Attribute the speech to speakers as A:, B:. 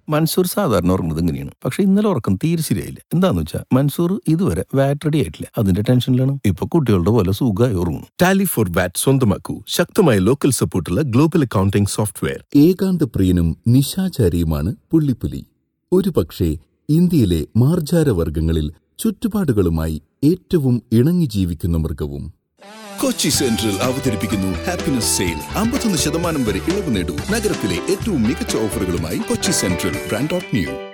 A: മൻസൂർ സാധാരണ ഉറങ്ങുന്നത് ഇങ്ങനെയാണ് പക്ഷെ ഇന്നലെ ഉറക്കം തീരെ ശരിയായില്ല എന്താന്ന് വെച്ചാൽ മൻസൂർ ഇതുവരെ വാറ്റ് റെഡി ആയിട്ടില്ല അതിന്റെ ടെൻഷനിലാണ് ഇപ്പൊ കുട്ടികളുടെ പോലെ സുഖമായി ഉറങ്ങും
B: ടാലി ഫോർ വാറ്റ് സ്വന്തമാക്കൂ ശക്തമായ ലോക്കൽ സപ്പോർട്ടുള്ള ഗ്ലോബൽ അക്കൗണ്ടിംഗ് സോഫ്റ്റ്വെയർ
C: ഏകാന്തപ്രിയനും നിശാചാരിയുമാണ് പുള്ളിപ്പുലി ഒരുപക്ഷെ ഇന്ത്യയിലെ മാർജാരവർഗങ്ങളിൽ ചുറ്റുപാടുകളുമായി ഏറ്റവും ഇണങ്ങി ജീവിക്കുന്ന മൃഗവും
D: കൊച്ചി സെൻട്രൽ അവതരിപ്പിക്കുന്നു ഹാപ്പിനെസ് സെയിൽ അമ്പത്തൊന്ന് ശതമാനം വരെ ഇളവ് നേടൂ നഗരത്തിലെ ഏറ്റവും മികച്ച ഓഫറുകളുമായി Kochi central brand dot new